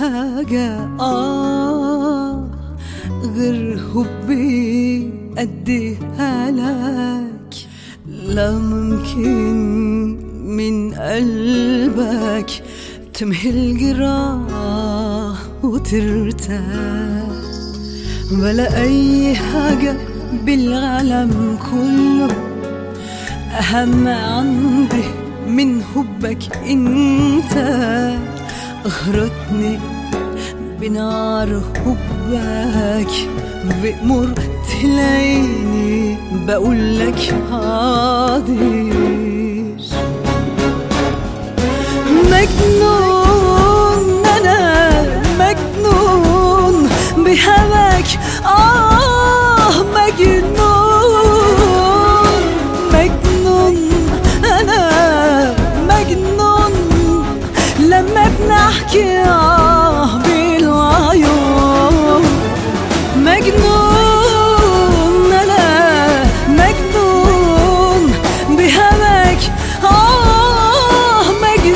حاجة آه غير حبي أديها لك لا ممكن من قلبك تمحي الجراح وترتاح ولا أي حاجة بالعالم كله أهم عندي من حبك أنت أغرتني بنار حبك بأمر تلاقيني بقولك حاضر مجنون أنا مجنون بهواك آه مجنون مجنون أنا مجنون لما بنحكي آه بالعيون مجنون أنا مجنون بهواك آه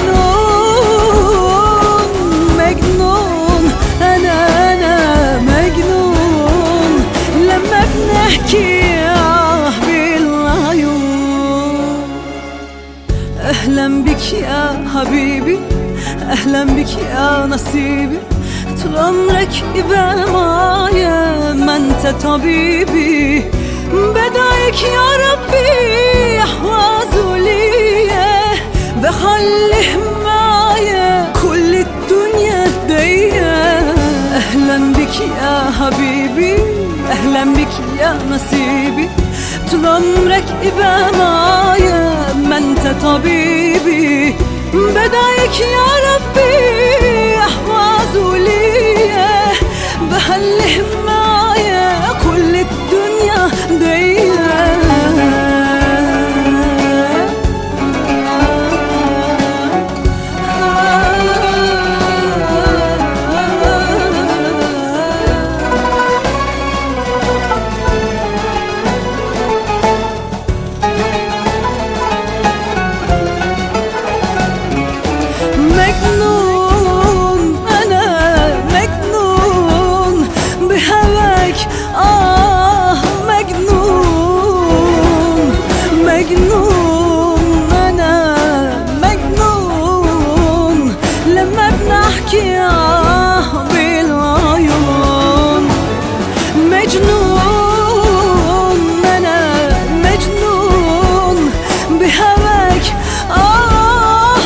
مجنون مجنون أنا أنا مجنون لما بنحكي آه بالعيون أهلا بك يا حبيبي أهلا بك يا نصيبي طول عمرك يبقى معايا ما انت طبيبي بدعيك يا ربي احوازه ليا بخليه معايا كل الدنيا ديا اهلا بك يا حبيبي اهلا بك يا نصيبي طول عمرك يبقى معايا ما انت طبيبي بدعيك يا ربي احوازه ليا بخليه معايا كل الدنيا ديا مجنون أنا مجنون بهواك آه مجنون مجنون أنا مجنون لما بنحكي آه بالعيون مجنون أنا مجنون بهواك آه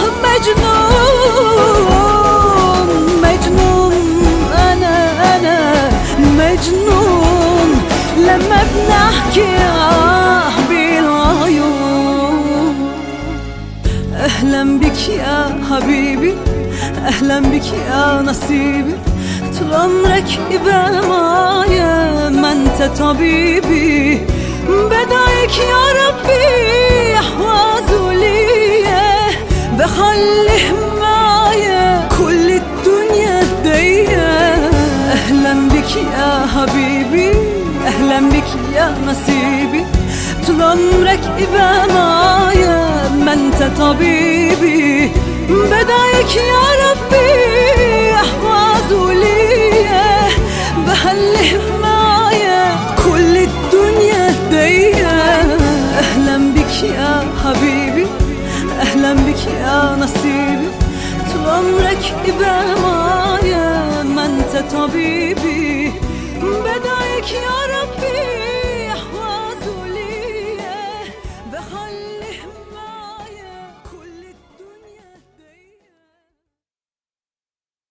مجنون مجنون أنا أنا مجنون لما بنحكي آه بالعيون أهلا بك يا حبيبي أهلا بك يا نصيبي طول عمرك يبقى معايا ما انت طبيبي بدعيك يا ربي احوازه ليا بخليه معايا كل الدنيا ديا اهلا بك يا حبيبي اهلا بك يا نصيبي طول عمرك يبقى معايا ما انت طبيبي بدعيك يا ربي احوازه ليا بخليه معايا كل الدنيا ديا اهلا بك يا حبيبي اهلا بك يا نصيبي طول عمرك يبقى معايا ما انت طبيبي بدعيك يا ربي